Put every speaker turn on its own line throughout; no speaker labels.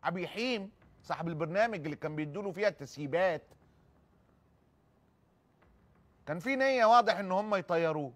عبد الحليم صاحب البرنامج اللي كان بيدوا فيها التسييبات كان في نيه واضح ان هم يطيروه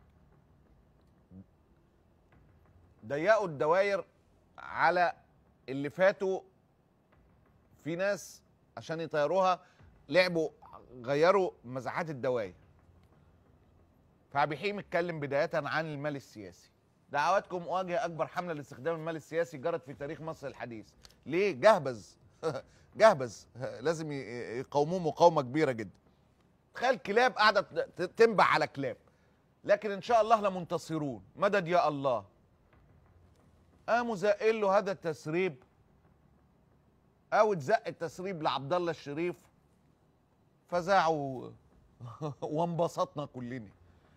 ضيقوا الدواير على اللي فاتوا في ناس عشان يطيروها لعبوا غيروا مساحات الدواير فعبد الحليم اتكلم بدايه عن المال السياسي دعواتكم اواجه اكبر حمله لاستخدام المال السياسي جرت في تاريخ مصر الحديث ليه جهبذ جهبذ لازم ي- يقاوموه مقاومه كبيره جدا تخيل كلاب قاعده ت- تنبع على كلاب لكن ان شاء الله لمنتصرون مدد يا الله قاموا زائل له هذا التسريب او اتزق التسريب لعبد الله الشريف فزعوا وانبسطنا كلنا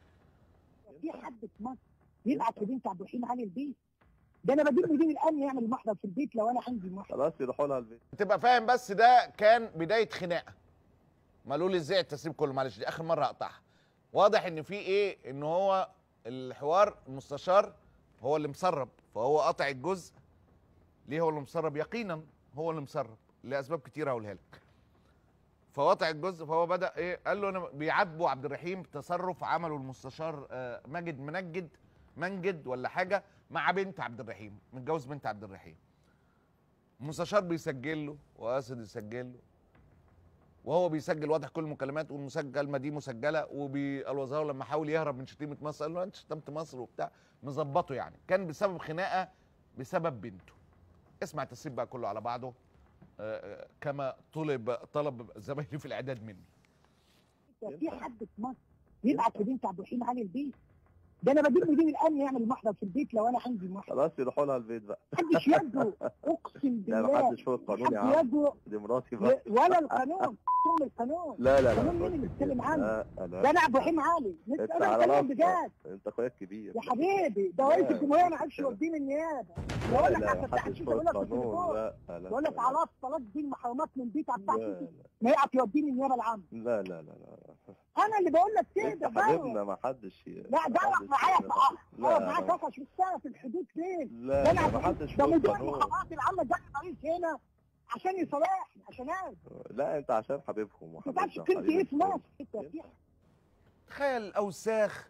في حد في مصر يبعت لبنت عبد الحليم علي البيت ده انا بجيب مدير الامن يعمل محضر في البيت لو انا عندي محضر
خلاص يروحوا لها البيت
تبقى فاهم بس ده كان بدايه خناقه ما قالوا لي ازاي التسريب كله معلش دي اخر مره اقطعها واضح ان في ايه ان هو الحوار المستشار هو اللي مسرب فهو قاطع الجزء ليه هو اللي مسرب يقينا هو اللي مسرب لاسباب كتيره هقولها لك فوقع الجزء فهو بدا ايه قال له انا بيعاتبوا عبد الرحيم تصرف عمله المستشار آه، ماجد منجد منجد ولا حاجه مع بنت عبد الرحيم متجوز بنت عبد الرحيم المستشار بيسجل له وقاصد يسجل له وهو بيسجل واضح كل المكالمات والمسجل دي مسجله وبالوزاره لما حاول يهرب من شتيمه مصر قال له انت شتمت مصر وبتاع مظبطه يعني كان بسبب خناقه بسبب بنته اسمع التسريب بقى كله على بعضه آه، آه، كما طلب طلب زمايلي في الاعداد مني
في حد في مصر يبعت لبنت عبد الحليم علي البيت ده انا بجيب مدير الامن يعمل محضر في البيت لو انا عندي محضر
خلاص يروحوا لها البيت بقى
محدش يده اقسم
لا
بالله
محدش فوق القانون يا
محد
عم
يده
دي مراتي بقى
ولا القانون ثم القانون
لا لا لا
قانون
ما
مين اللي
تقولش
بيتكلم
كده.
عنه؟
لا
ده
لا
انا عبد الرحيم علي
انت
انا
على
بتكلم
راسنا
بجد
انت اخويا الكبير
يا حبيبي ده رئيس
لا.
الجمهوريه ما عادش يوديني النيابه بقول
لا
لك
لا
حتى
محدش
التحقيق
فوق
بقول لك في
القانون
التليفون
لا لا
بقول لك
لا.
على طلاق دي المحرمات من بيت عبد
لا
الحفيظ
لا
ما يعرف يوديني النيابه العامه
لا لا لا لا
انا اللي بقول لك
انت
كده بره
حبيبنا ما حدش
لا دعوة معايا في
لا
اقعد معاك
لا
اقف في السنه في الحدود فين؟
لا
ده انا
لا
عبد
ما
الحفيظ-
حدش
ده
فوق
مدير
القانون
المخابرات العامه ده رئيس هنا عشان يصالحني عشان انا
لا انت عشان حبيبهم
ما تعرفش
وحبيبنا
كنت ايه في
وحبيب
مصر
الكل.
انت في
تخيل الاوساخ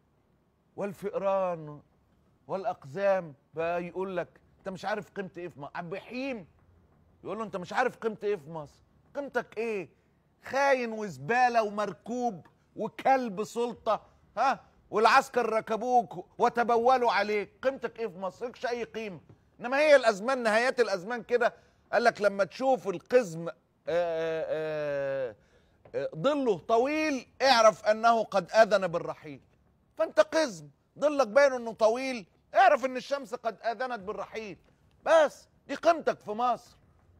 والفئران والاقزام بقى يقول لك انت مش عارف قيمه ايه في مصر عبد الرحيم يقول له انت مش عارف قيمه ايه في مصر قيمتك ايه خاين وزباله ومركوب وكلب سلطه ها والعسكر ركبوك وتبولوا عليك قيمتك ايه في مصر مالكش اي قيمه انما هي الازمان نهايات الازمان كده قال لك لما تشوف القزم آه، آه، آه، ظله طويل اعرف انه قد اذن بالرحيل فانت قزم ظلك باين انه طويل اعرف ان الشمس قد اذنت بالرحيل بس دي قيمتك في مصر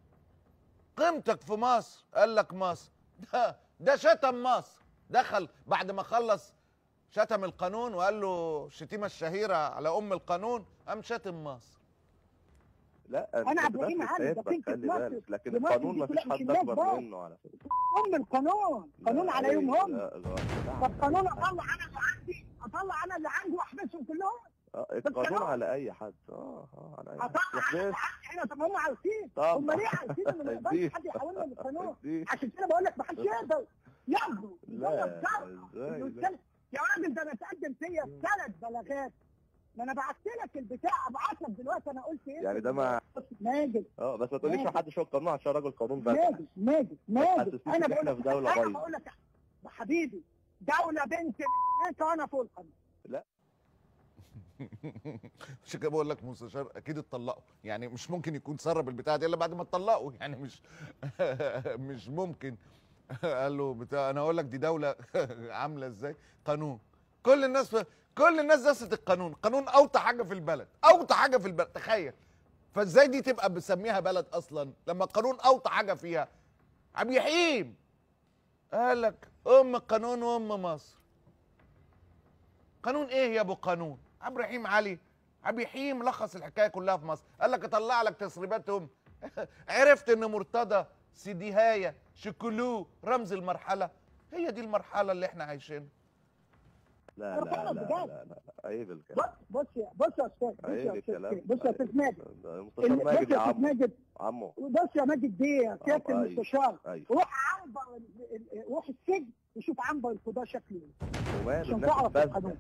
قيمتك في مصر قال لك مصر ده ده شتم مصر دخل بعد ما خلص شتم القانون وقال له الشتيمه الشهيره على ام القانون قام شتم مصر
لا
أنا
انت
عبد الرحيم
بس
علي، ده
سيبك،
فكرة
خلي
مصر.
بالك لكن
دي مصر
القانون
دي
ما فيش
كلها مش
حد
الناس
اكبر
بقى.
منه على فكره
ام القانون قانون
لا،
على يوم
لا،
هم
لا، لا،
طب
لا.
قانون اطلع انا اللي عندي اطلع انا اللي عندي واحبسهم كلهم
آه، القانون
القانون.
على اي حد اه اه على اي حد
اطلع انا اللي
يحبس
عندي هنا طب هم عارفين
طبعا.
هم ليه عارفين ان ما يقدرش
هيديك.
حد يحولنا للقانون
هيديك.
عشان كده بقول لك ما حدش يقدر ياخده
لا،
يقدر
ازاي لا.
يا راجل ده انا اتقدم فيا ثلاث بلاغات ما انا بعت لك البتاع ابعت لك دلوقتي انا قلت ايه
يعني ده ما
ماجد
اه بس ما تقوليش ما حدش فوق القانون عشان راجل قانون بس
ماجد ماجد ماجد
حسسنيش
انا
إن
بقول
إحنا
لك
في دولة
انا
بايظة.
بقول لك يا حبيبي دولة بنت انت وانا فوق القانون
عشان كده بقول لك مستشار اكيد اتطلقوا يعني مش ممكن يكون سرب البتاع دي الا بعد ما اتطلقوا يعني مش مش ممكن قال له بتاع انا اقول لك دي دوله عامله ازاي قانون كل الناس كل الناس دست القانون قانون اوطى حاجه في البلد اوطى حاجه في البلد تخيل فازاي دي تبقى بسميها بلد اصلا لما القانون اوطى حاجه فيها عبد الرحيم قال لك ام القانون وام مصر قانون ايه يا ابو قانون عبد الرحيم علي عبد الرحيم لخص الحكايه كلها في مصر قال لك اطلع لك تسريباتهم عرفت ان مرتضى سيدي هاية شكلو رمز المرحله هي دي المرحله اللي احنا عايشينها
لا
أنا
لا
فعلا
لا
بجد.
لا لا عيب الكلام
بص بص يا بص يا استاذ بص
عيب
يا
الكلام
استاذ بص يا استاذ ماجد
ده
ال-
مستشار
بص
ماجد يا
يا استاذ
عمو
ماجد
عمو
بص يا ماجد بيه سياده
أيوة.
المستشار
ايوه
روح عنبر ال- ال- روح السجن وشوف عنبر القضاء شكله ايه
وماله
عشان
الناس
تعرف
الفاسده
القانون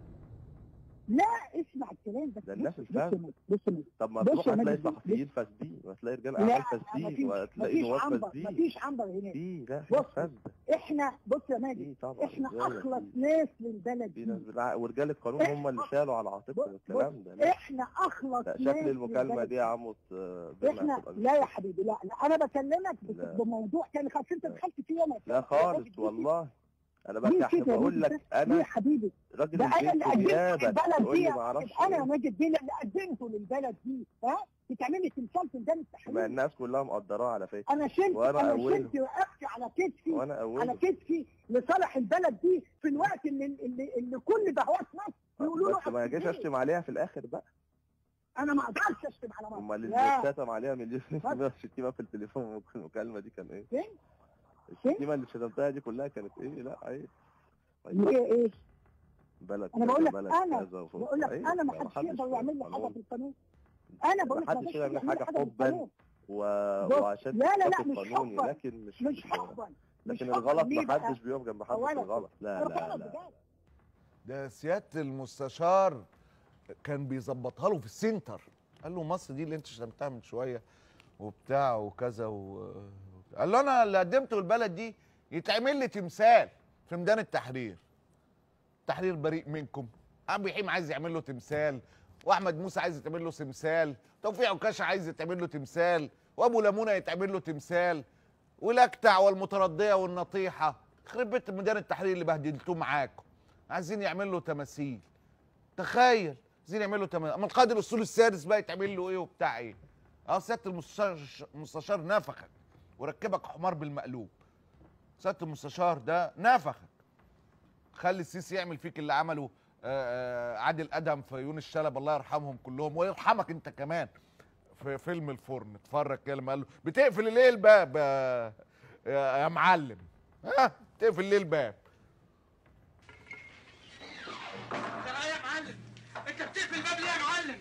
لا اسمع الكلام بس
ده الناس
بص- بص يا
الفاسدة.
ماجد، بص يا ماجد.
طب ما
بص
تروح
يا
هتلاقي
ماجد،
صحفيين فاسدين وهتلاقي رجال
لا
اعمال
مفيش
فاسدين وهتلاقي
مفيش
نواب
عنبر
فاسدين
مفيش عنبر هناك
في لا في
بص.
ناس فاسده
احنا بص يا ماجد
في طبعا
احنا
إزاي يا
اخلص
سيدي؟
ناس للبلد
في
دي
ناس بالع- ورجال القانون هم اللي شالوا على عاتقهم
بص-
الكلام ده لا
احنا اخلص
لا،
ناس
شكل المكالمه
للبلد
دي يا عمو ت- بما
احنا
تبقى
لا يا حبيبي لا لا انا بكلمك بس-
لا.
بموضوع تاني خالص انت
لا.
دخلت فيه انا
لا خالص والله انا بس
ليه
عشان
كده يا
بقول
ماجد؟
لك
ليه
انا
يا حبيبي
راجل
ده انا اللي
البيت
قدمت
نيابه
للبلد
تقول
دي
لي ما اعرفش
انا يا
إيه.
ماجد دي اللي قدمته للبلد دي ها بتعمل لي تمثال في ميدان
ما
التحرير
الناس كلها مقدراه على فكره
انا شلت
وأنا
انا
أولهم.
شلت رقبتي على كتفي
وانا
على
اول
كتفي لصالح البلد دي في الوقت اللي اللي, اللي كل بهوات مصر يقولوا له
بس ما جاش
أصل
اشتم عليها في الاخر بقى
انا ما اقدرش اشتم على مصر
امال
لا.
اللي اتشتم عليها مليون الشتيمه في التليفون المكالمه دي كان ايه؟
فين؟
الشتيمه اللي شتمتها دي كلها كانت ايه؟ لا عيب
ليه ايه؟
بلد
انا
كذا،
بقول لك
بلد
انا
كذا وفوق.
بقول لك
عيب،
انا ما حدش
حدش
يقدر يعمل لي حاجه
قانون.
في القانون انا بقول لك
ما حدش يعمل
لي
حاجة
في
حباً.
القانون.
و...
بص،
وعشان
لا، لا، لا،
تثبت
مش
قانوني
حباً.
لكن مش
مش حبا مش
لكن
حباً.
الغلط
ليه
ما
بقى؟
حدش بيقف جنب حد في
أولاً.
الغلط لا
أنا
لا
فعلاً
لا
بجد.
ده سياده المستشار كان بيظبطها له في السنتر قال له مصر دي اللي انت شتمتها من شويه وبتاع وكذا و... قال له انا اللي قدمته البلد دي يتعمل لي تمثال في ميدان التحرير تحرير بريء منكم عم حيم عايز يعمل له تمثال واحمد موسى عايز يتعمل له تمثال توفيق عكاشه عايز يتعمل له تمثال وابو لمونه يتعمل له تمثال والاكتع والمترديه والنطيحه خرب بيت ميدان التحرير اللي بهدلتوه معاكم عايزين يعمل له تماثيل تخيل عايزين يعملوا تماثيل اما القائد الاسطول السادس بقى يتعمل له ايه وبتاع ايه اه سياده المستشار المستشار نفخك وركبك حمار بالمقلوب سياده المستشار ده نفخك خلي السيسي يعمل فيك اللي عمله آه، آه، عادل ادهم في يونس شلب الله يرحمهم كلهم ويرحمك انت كمان في فيلم الفرن اتفرج كده لما قال له بتقفل ليه الباب يا- يا يا معلم ها تقفل ليه الباب
انت ايه يا معلم انت بتقفل الباب ليه يا معلم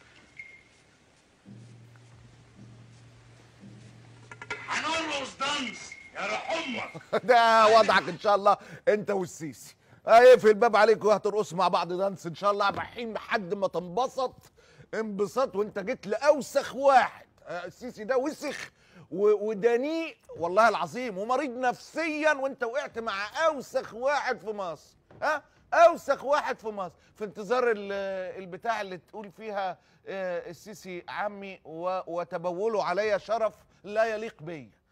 هنرقص دانس يا روح امك
ده وضعك ان شاء الله انت والسيسي اقفل الباب عليك وهترقصوا مع بعض دانس ان شاء الله رايحين لحد ما تنبسط انبساط وانت جيت لاوسخ واحد آه، السيسي ده وسخ و- ودنيء والله العظيم ومريض نفسيا وانت وقعت مع اوسخ واحد في مصر ها اوسخ واحد في مصر في انتظار ال- البتاع اللي تقول فيها آه، السيسي عمي و- وتبوله علي شرف لا يليق بيا